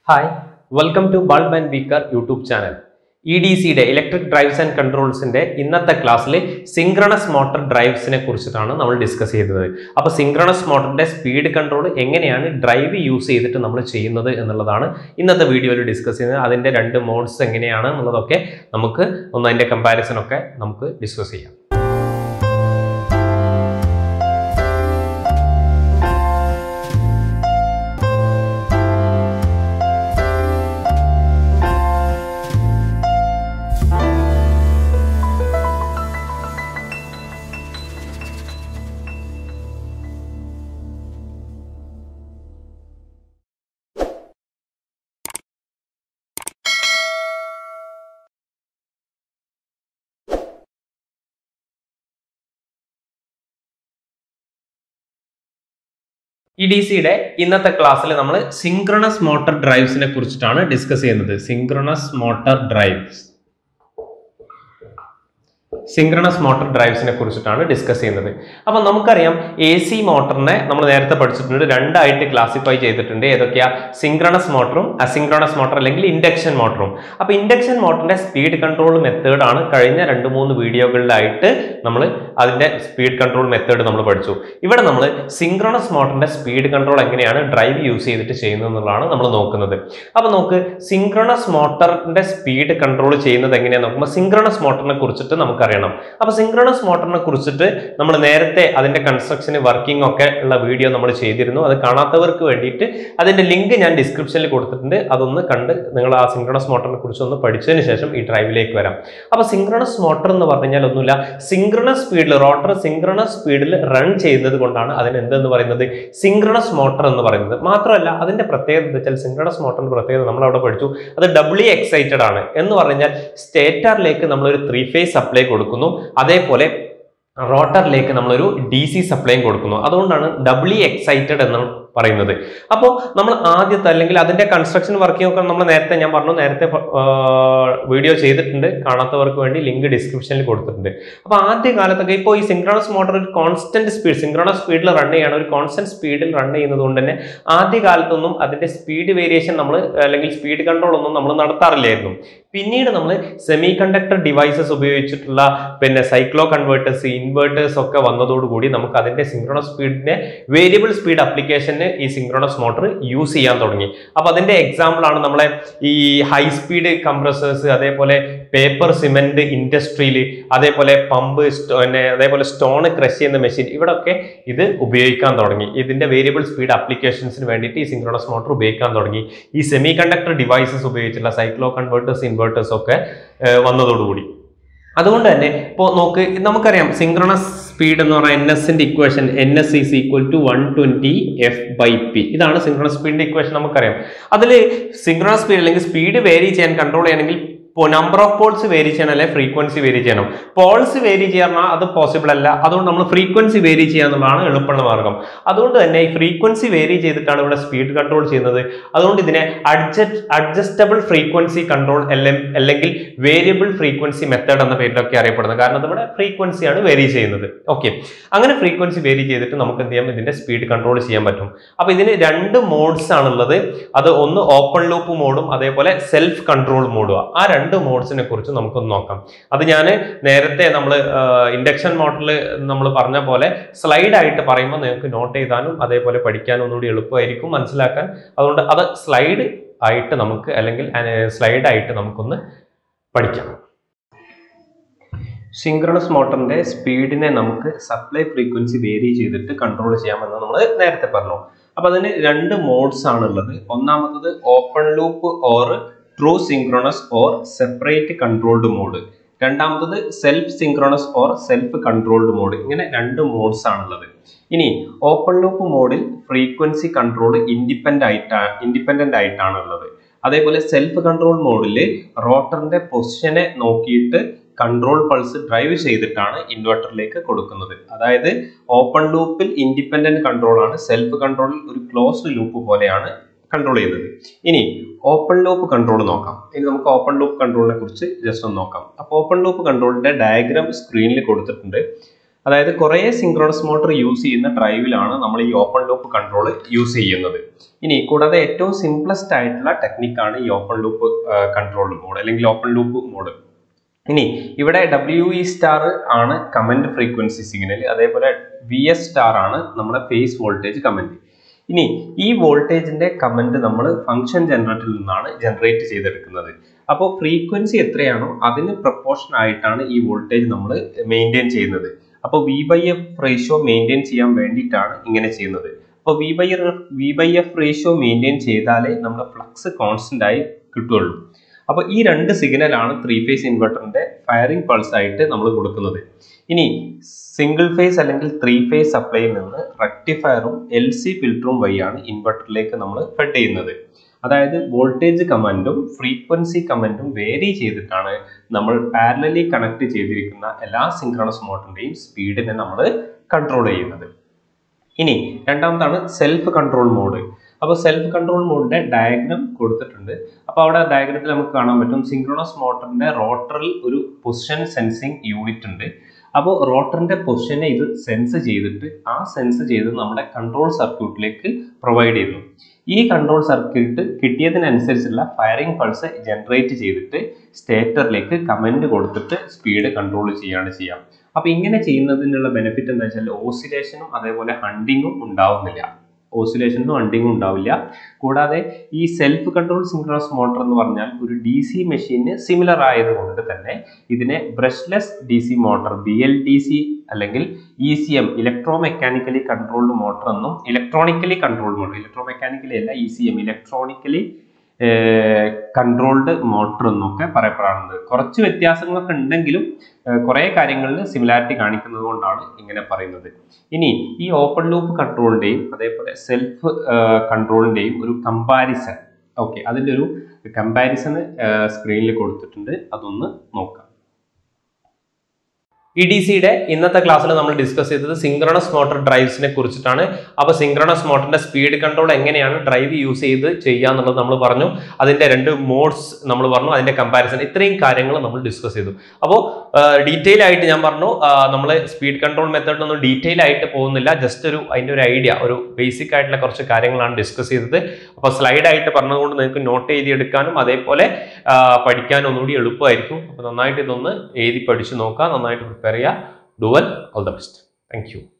hi welcome to bulb and beaker YouTube channel E D സിയുടെ electric drives and കൺട്രോൾസിന്റെ ഇന്നത്തെ ക്ലാസ്സിൽ synchronous motor ഡ്രൈവ്സിനെ കുറിച്ചിട്ടാണ് നമ്മൾ ഡിസ്കസ് ചെയ്തത് അപ്പോൾ സിങ്ക്രണസ് മോട്ടറിന്റെ സ്പീഡ് കൺട്രോൾ എങ്ങനെയാണ് ഡ്രൈവ് യൂസ് ചെയ്തിട്ട് നമ്മൾ ചെയ്യുന്നത് എന്നുള്ളതാണ് ഇന്നത്തെ വീഡിയോയിൽ ഡിസ്കസ് ചെയ്യുന്നത് അതിന്റെ രണ്ട് മോഡ്സ് എങ്ങനെയാണ് എന്നുള്ളതൊക്കെ നമുക്ക് ഒന്ന് അതിന്റെ കമ്പാരിസൺ ഒക്കെ നമുക്ക് ഡിസ്കസ് ചെയ്യാം ഇ ഡി സിയുടെ ഇന്നത്തെ ക്ലാസ്സിൽ നമ്മൾ സിങ്ക്രണസ് മോട്ടർ ഡ്രൈവ്സിനെ കുറിച്ചിട്ടാണ് ഡിസ്കസ് ചെയ്യുന്നത് synchronous motor drives synchronous motor ഡ്രൈവ്സിനെ കുറിച്ചിട്ടാണ് ഡിസ്കസ് ചെയ്യുന്നത് അപ്പം നമുക്കറിയാം എ സി മോട്ടറിനെ നമ്മൾ നേരത്തെ പഠിച്ചിട്ടുണ്ട് രണ്ടായിട്ട് ക്ലാസിഫൈ ചെയ്തിട്ടുണ്ട് ഏതൊക്കെയാ സിങ്ക്രണസ് മോട്ടറും അസിങ്ക്രണസ് മോട്ടർ അല്ലെങ്കിൽ ഇൻഡക്ഷൻ മോട്ടറും അപ്പോൾ ഇൻഡക്ഷൻ മോട്ടറിന്റെ സ്പീഡ് കൺട്രോൾ മെത്തേഡാണ് കഴിഞ്ഞ രണ്ട് മൂന്ന് വീഡിയോകളിലായിട്ട് നമ്മൾ അതിന്റെ സ്പീഡ് കൺട്രോൾ മെത്തേഡ് നമ്മൾ പഠിച്ചു ഇവിടെ നമ്മൾ സിങ്ക്രണസ് മോട്ടറിന്റെ സ്പീഡ് കൺട്രോൾ എങ്ങനെയാണ് ഡ്രൈവ് യൂസ് ചെയ്തിട്ട് ചെയ്യുന്നത് എന്നുള്ളതാണ് നമ്മൾ നോക്കുന്നത് അപ്പോൾ നോക്ക് സിങ്ക്രണസ് മോട്ടറിന്റെ സ്പീഡ് കൺട്രോൾ ചെയ്യുന്നത് എങ്ങനെയാണെന്ന് നോക്കുമ്പോൾ സിങ്ക്രണസ് മോട്ടറിനെ കുറിച്ചിട്ട് നമുക്കറിയണം അപ്പോൾ സിങ്ക്രണസ് മോട്ടറിനെ കുറിച്ചിട്ട് നമ്മൾ നേരത്തെ അതിന്റെ കൺസ്ട്രക്ഷന് വർക്കിംഗ് ഒക്കെ ഉള്ള വീഡിയോ നമ്മൾ ചെയ്തിരുന്നു അത് കാണാത്തവർക്ക് വേണ്ടിയിട്ട് അതിന്റെ ലിങ്ക് ഞാൻ ഡിസ്ക്രിപ്ഷനിൽ കൊടുത്തിട്ടുണ്ട് അതൊന്ന് കണ്ട് നിങ്ങൾ ആ സിങ്ക്രണസ് മോട്ടറിനെ കുറിച്ച് ഒന്ന് പഠിച്ചതിന് ശേഷം ഈ ഡ്രൈവിലേക്ക് വരാം അപ്പോൾ സിങ്ക്രണസ് മോട്ടർ എന്ന് പറഞ്ഞു കഴിഞ്ഞാൽ ഒന്നുമില്ല സിങ്ക്രണസ് സ്പീഡിൽ റോട്ടർ സിങ്ക്രണസ് സ്പീഡിൽ റൺ ചെയ്യുന്നത് കൊണ്ടാണ് അതിന് എന്തെന്ന് പറയുന്നത് സിങ്ക്രണസ് മോട്ടർ എന്ന് പറയുന്നത് മാത്രമല്ല അതിന്റെ പ്രത്യേകത എന്താ വെച്ചാൽ സിങ്ക്രണസ് മോട്ടറിന്റെ പ്രത്യേകത നമ്മൾ അവിടെ പഠിച്ചു അത് ഡബ്ലി എക്സൈറ്റഡ് ആണ് എന്ന് പറഞ്ഞാൽ സ്റ്റേറ്ററിലേക്ക് നമ്മളൊരു ത്രീ ഫേസ് സപ്ലൈ കൊടുക്കുന്നു അതേപോലെ റോട്ടറിലേക്ക് നമ്മളൊരു ഡി സി സപ്ലൈയും കൊടുക്കുന്നു അതുകൊണ്ടാണ് ഡബ്ലി എക്സൈറ്റഡ് എന്ന് പറയുന്നത് അപ്പോൾ നമ്മൾ ആദ്യത്തെ അല്ലെങ്കിൽ അതിന്റെ കൺസ്ട്രക്ഷൻ വർക്കിംഗ് ഒക്കെ നമ്മൾ നേരത്തെ ഞാൻ പറഞ്ഞു നേരത്തെ വീഡിയോ ചെയ്തിട്ടുണ്ട് കാണാത്തവർക്ക് വേണ്ടി ലിങ്ക് ഡിസ്ക്രിപ്ഷനിൽ കൊടുത്തിട്ടുണ്ട് അപ്പോൾ ആദ്യ കാലത്തൊക്കെ ഇപ്പോൾ ഈ സിങ്ക്രണസ് മോട്ടർ ഒരു കോൺസ്റ്റന്റ് സ്പീഡ് സിങ്ക്രണസ് സ്പീഡിൽ റൺ ചെയ്യാണ് ഒരു കോൺസ്റ്റന്റ് സ്പീഡിൽ റൺ ചെയ്യുന്നത് കൊണ്ട് തന്നെ ആദ്യ കാലത്തൊന്നും അതിന്റെ സ്പീഡ് വേരിയേഷൻ നമ്മൾ അല്ലെങ്കിൽ സ്പീഡ് കൺട്രോൾ ഒന്നും നമ്മൾ നടത്താറില്ലായിരുന്നു പിന്നീട് നമ്മൾ സെമി കണ്ടക്ടർ ഡിവൈസസ് ഉപയോഗിച്ചിട്ടുള്ള പിന്നെ സൈക്ലോ കൺവേർട്ടേഴ്സ് ഇൻവേർട്ടേഴ്സ് ഒക്കെ വന്നതോടുകൂടി നമുക്ക് അതിന്റെ സിങ്ക്രണസ് സ്പീഡിനെ വേരിയബിൾ സ്പീഡ് അപ്ലിക്കേഷന് ഈ സിങ്ക്രണസ് മോട്ടർ യൂസ് ചെയ്യാൻ തുടങ്ങി അപ്പൊ അതിന്റെ എക്സാമ്പിൾ ആണ് നമ്മളെ ഈ ഹൈ സ്പീഡ് കംപ്രസേഴ്സ് അതേപോലെ പേപ്പർ സിമെന്റ് ഇൻഡസ്ട്രിയിൽ അതേപോലെ പമ്പ് പിന്നെ അതേപോലെ സ്റ്റോൺ ക്രഷ് ചെയ്യുന്ന മെഷീൻ ഇവിടെ ഒക്കെ ഇത് ഉപയോഗിക്കാൻ തുടങ്ങി ഇതിന്റെ വേരിയബിൾ സ്പീഡ് അപ്ലിക്കേഷൻസിന് വേണ്ടിയിട്ട് ഈ സിങ്ക്രണസ് മോട്ടർ ഉപയോഗിക്കാൻ തുടങ്ങി ഈ സെമി കണ്ടക്ടർ ഡിവൈസസ് ഉപയോഗിച്ചുള്ള സൈക്ലോ കൺവേർട്ടേഴ്സ് ഇൻവേർട്ടേഴ്സ് ഒക്കെ വന്നതോടുകൂടി അതുകൊണ്ട് തന്നെ ഇപ്പോൾ നോക്ക് നമുക്കറിയാം സിങ്ക്രണസ് സ്പീഡ് എന്ന് പറയുന്ന എൻ എസിന്റെ equation N S is equal to one twenty F by P ഇതാണ് സിങ്ക്രണസ് സ്പീഡിന്റെ ഇക്വേഷൻ നമുക്കറിയാം അതിൽ സിങ്ക്രണസ് സ്പീഡ് അല്ലെങ്കിൽ സ്പീഡ് വേരി ചെയ്യാൻ കൺട്രോൾ ചെയ്യണമെങ്കിൽ നമ്പർ ഓഫ് പോൾസ് വേരി ചെയ്യണം അല്ലെങ്കിൽ ഫ്രീക്വൻസി വേരി ചെയ്യണം പോൾസ് വേരി ചെയ്യാൻ അത് പോസിബിൾ അല്ല അതുകൊണ്ട് നമ്മൾ ഫ്രീക്വൻസി വേരി ചെയ്യുക എന്നുള്ളതാണ് എളുപ്പമുള്ള മാർഗം അതുകൊണ്ട് തന്നെ ഈ ഫ്രീക്വൻസി വേരി ചെയ്തിട്ടാണ് ഇവിടെ സ്പീഡ് കൺട്രോൾ ചെയ്യുന്നത് അതുകൊണ്ട് ഇതിനെ അഡ്ജസ്റ്റ് അഡ്ജസ്റ്റബിൾ ഫ്രീക്വൻസി കൺട്രോൾ അല്ലെങ്കിൽ വേരിയബിൾ ഫ്രീക്വൻസി മെത്തേഡ് എന്ന പേരിലൊക്കെ അറിയപ്പെടുന്നത് കാരണം ഇവിടെ ഫ്രീക്വൻസിയാണ് വേരി ചെയ്യുന്നത് ഓക്കെ അങ്ങനെ ഫ്രീക്വൻസി വേരി ചെയ്തിട്ട് നമുക്ക് എന്ത് ചെയ്യാം ഇതിന്റെ സ്പീഡ് കൺട്രോൾ ചെയ്യാൻ പറ്റും അപ്പൊ ഇതിന് രണ്ട് മോഡ്സ് ആണുള്ളത് അത് ഒന്ന് ഓപ്പൺ ലൂപ്പ് മോഡും അതേപോലെ സെൽഫ് കൺട്രോൾ മോഡും ആ രണ്ട് മോഡ്സിനെ കുറിച്ച് നമുക്കൊന്ന് നോക്കാം അത് ഞാൻ നേരത്തെ നമ്മൾ ഇൻഡക്ഷൻ മോഡലിൽ നമ്മൾ പറഞ്ഞ പോലെ സ്ലൈഡ് ആയിട്ട് പറയുമ്പോൾ നിങ്ങൾക്ക് നോട്ട് ചെയ്താനും അതേപോലെ പഠിക്കാനും ഒന്നുകൂടി എളുപ്പമായിരിക്കും മനസ്സിലാക്കാൻ അതുകൊണ്ട് അത് സ്ലൈഡ് ആയിട്ട് നമുക്ക് അല്ലെങ്കിൽ സ്ലൈഡ് ആയിട്ട് നമുക്കൊന്ന് പഠിക്കാം സിങ്ക്രണസ് മോട്ടറിന്റെ സ്പീഡിനെ നമുക്ക് സപ്ലൈ ഫ്രീക്വൻസി വേരി ചെയ്തിട്ട് കൺട്രോൾ ചെയ്യാമെന്ന് നമ്മൾ നേരത്തെ പറഞ്ഞു അപ്പൊ അതിന് രണ്ട് മോഡ്സ് ആണുള്ളത് ഒന്നാമത്തത് open loop or true synchronous or separate controlled mode രണ്ടാമത്തത് self synchronous or self controlled mode ഇങ്ങനെ രണ്ട് മോഡ്സ് ആണുള്ളത് ഇനി ഓപ്പൺ ലൂപ്പ് മോഡിൽ ഫ്രീക്വൻസി കൺട്രോൾ ഇൻഡിപെൻഡന്റ് ആയിട്ടാണ് ഇൻഡിപെൻഡന്റ് ആയിട്ടാണ് ഉള്ളത് അതേപോലെ സെൽഫ് കൺട്രോൾ മോഡിൽ റോട്ടറിന്റെ പൊസിഷനെ നോക്കിയിട്ട് കൺട്രോൾ പൾസ് ഡ്രൈവ് ചെയ്തിട്ടാണ് ഇൻവെർട്ടറിലേക്ക് കൊടുക്കുന്നത് അതായത് ഓപ്പൺ ലൂപ്പിൽ ഇൻഡിപെൻഡന്റ് കൺട്രോൾ ആണ് സെൽഫ് കൺട്രോളിൽ ഒരു ക്ലോസ്ഡ് ലൂപ്പ് പോലെയാണ് കൺട്രോൾ ചെയ്യുന്നത് ഇനി ഓപ്പൺ ലൂപ്പ് കൺട്രോൾ നോക്കാം ഇനി നമുക്ക് ഓപ്പൺ ലൂപ്പ് കൺട്രോളിനെ കുറിച്ച് ജസ്റ്റ് ഒന്ന് നോക്കാം അപ്പോൾ ഓപ്പൺ ലൂപ്പ് കൺട്രോളിന്റെ ഡയഗ്രാം സ്ക്രീനിൽ കൊടുത്തിട്ടുണ്ട് അതായത് കുറേ സിങ്ക്രോണസ് മോട്ടോർ യൂസ് ചെയ്യുന്ന ഡ്രൈവിലാണ് നമ്മൾ ഈ ഓപ്പൺ ലൂപ്പ് കൺട്രോൾ യൂസ് ചെയ്യുന്നത് ഇനി കൂടാതെ ഏറ്റവും സിംപ്ലസ്റ്റ് ആയിട്ടുള്ള ടെക്നിക്കാണ് ഈ ഓപ്പൺ ലൂപ്പ് കൺട്രോൾ മോഡ് അല്ലെങ്കിൽ ഓപ്പൺ ലൂപ്പ് മോഡ് ഇനി ഇവിടെ ഡബ്ല്യു ഇ സ്റ്റാർ ആണ് കമന്റ് ഫ്രീക്വൻസി സിഗ്നൽ അതേപോലെ വി എസ് സ്റ്റാർ ആണ് നമ്മുടെ ഫേസ് വോൾട്ടേജ് കമന്റ് ഇനി ഈ വോൾട്ടേജിന്റെ കമന്റ് നമ്മൾ ഫംഗ്ഷൻ ജനറേറ്ററിൽ നിന്നാണ് ജനറേറ്റ് ചെയ്തെടുക്കുന്നത് അപ്പോൾ ഫ്രീക്വൻസി എത്രയാണോ അതിന് പ്രപ്പോർഷൻ ആയിട്ടാണ് ഈ വോൾട്ടേജ് നമ്മൾ മെയിൻറ്റെയിൻ ചെയ്യുന്നത് അപ്പോൾ V by F ratio maintain ചെയ്യാൻ വേണ്ടിയിട്ടാണ് ഇങ്ങനെ ചെയ്യുന്നത് അപ്പോൾ V by V by F ratio maintain ചെയ്താലേ നമ്മുടെ ഫ്ലക്സ് കോൺസ്റ്റന്റ് ആയി കിട്ടുകയുള്ളൂ അപ്പോൾ ഈ രണ്ട് സിഗ്നലാണ് ത്രീ ഫേസ് ഇൻവെർട്ടറിന്റെ ഫയറിംഗ് പൾസ് ആയിട്ട് നമ്മൾ കൊടുക്കുന്നത് ഇനി സിംഗിൾ ഫേസ് അല്ലെങ്കിൽ ത്രീ ഫേസ് സപ്ലൈയിൽ നിന്ന് റെക്ടിഫയറും എൽ സി ഫിൽറ്ററും വഴിയാണ് ഇൻവെർട്ടറിലേക്ക് നമ്മൾ ഫെഡ് ചെയ്യുന്നത് അതായത് വോൾട്ടേജ് കമന്റും ഫ്രീക്വൻസി കമന്റും വേരി ചെയ്തിട്ടാണ് നമ്മൾ പാരലലി കണക്ട് ചെയ്തിരിക്കുന്ന എല്ലാ സിങ്ക്രണസ് മോട്ടറിന്റെയും സ്പീഡിനെ നമ്മൾ കൺട്രോൾ ചെയ്യുന്നത് ഇനി രണ്ടാമതാണ് സെൽഫ് കൺട്രോൾ മോഡ് അപ്പോൾ സെൽഫ് കൺട്രോൾ മോഡിന്റെ ഡയഗ്രാം കൊടുത്തിട്ടുണ്ട് അപ്പോൾ അവിടെ ഡയഗ്രത്തിൽ നമുക്ക് കാണാൻ പറ്റും സിങ്ക്രണസ് മോട്ടറിന്റെ റോട്ടറിൽ ഒരു പൊസിഷൻ സെൻസിങ് യൂണിറ്റ് ഉണ്ട് അപ്പോൾ റോട്ടറിന്റെ പൊസിഷനെ ഇത് സെൻസ് ചെയ്തിട്ട് ആ സെൻസ് ചെയ്ത് നമ്മുടെ കൺട്രോൾ സർക്യൂട്ടിലേക്ക് പ്രൊവൈഡ് ചെയ്യുന്നു ഈ കൺട്രോൾ സർക്യൂട്ട് കിട്ടിയതിനനുസരിച്ചുള്ള ഫയറിംഗ് പൾസ് ജനറേറ്റ് ചെയ്തിട്ട് സ്റ്റേറ്ററിലേക്ക് കമന്റ് കൊടുത്തിട്ട് സ്പീഡ് കൺട്രോൾ ചെയ്യാണ് ചെയ്യാം അപ്പൊ ഇങ്ങനെ ചെയ്യുന്നതിനുള്ള ബെനിഫിറ്റ് എന്താ വെച്ചാൽ ഓസിലേഷനും അതേപോലെ ഹണ്ടിങ്ങും ഉണ്ടാവുന്നില്ല ഓസിലേഷനും ഹണ്ടിങ്ങും ഉണ്ടാവില്ല കൂടാതെ ഈ സെൽഫ് കൺട്രോൾ സിങ്ക്രണസ് മോട്ടർ എന്ന് പറഞ്ഞാൽ ഒരു ഡി സി മെഷീന് സിമിലർ ആയതുകൊണ്ട് തന്നെ ഇതിനെ brushless D C motor B L D C അല്ലെങ്കിൽ E C M electro mechanically controlled motor എന്നും electronically controlled motor electro mechanically അല്ല E C M electronically controlled motor എന്നൊക്കെ പറയപ്പെടാറുണ്ട് കുറച്ച് വ്യത്യാസങ്ങളൊക്കെ ഉണ്ടെങ്കിലും കുറേ കാര്യങ്ങളിൽ സിമിലാരിറ്റി കാണിക്കുന്നത് കൊണ്ടാണ് ഇങ്ങനെ പറയുന്നത് ഇനി ഈ ഓപ്പൺ ലൂപ്പ് കൺട്രോളിൻ്റെയും അതേപോലെ സെൽഫ് കൺട്രോളിൻ്റെയും ഒരു കമ്പാരിസൺ ഓക്കെ അതിൻ്റെ ഒരു കമ്പാരിസൺ സ്ക്രീനിൽ കൊടുത്തിട്ടുണ്ട് അതൊന്ന് നോക്കാം ഇ ഡി സിയുടെ ഇന്നത്തെ ക്ലാസ്സിൽ നമ്മൾ ഡിസ്കസ് ചെയ്തത് സിങ്ക്രണസ് മോട്ടോർ ഡ്രൈവ്സിനെ കുറിച്ചിട്ടാണ് അപ്പോൾ സിങ്ക്രണസ് മോട്ടറിന്റെ സ്പീഡ് കൺട്രോൾ എങ്ങനെയാണ് ഡ്രൈവ് യൂസ് ചെയ്ത് ചെയ്യുക എന്നുള്ളത് നമ്മൾ പറഞ്ഞു അതിന്റെ രണ്ട് മോഡ്സ് നമ്മൾ പറഞ്ഞു അതിന്റെ കമ്പാരിസൺ ഇത്രയും കാര്യങ്ങൾ നമ്മൾ ഡിസ്കസ് ചെയ്തു അപ്പോൾ ഡീറ്റെയിൽ ആയിട്ട് ഞാൻ പറഞ്ഞു നമ്മൾ സ്പീഡ് കൺട്രോൾ മെത്തേഡിനൊന്നും ഡീറ്റെയിൽ ആയിട്ട് പോകുന്നില്ല ജസ്റ്റ് ഒരു അതിന്റെ ഒരു ഐഡിയ ഒരു ബേസിക് ആയിട്ടുള്ള കുറച്ച് കാര്യങ്ങളാണ് ഡിസ്കസ് ചെയ്തത് അപ്പോൾ സ്ലൈഡ് ആയിട്ട് പറഞ്ഞതുകൊണ്ട് നിങ്ങൾക്ക് നോട്ട് എഴുതിയെടുക്കാനും അതേപോലെ പഠിക്കാനും ഒന്നുകൂടി എളുപ്പമായിരിക്കും അപ്പോൾ നന്നായിട്ട് ഇതൊന്ന് എഴുതി പഠിച്ചു നോക്കുക നന്നായിട്ട് പ്രിപ്പയർ ചെയ്യുക do well all the best thank U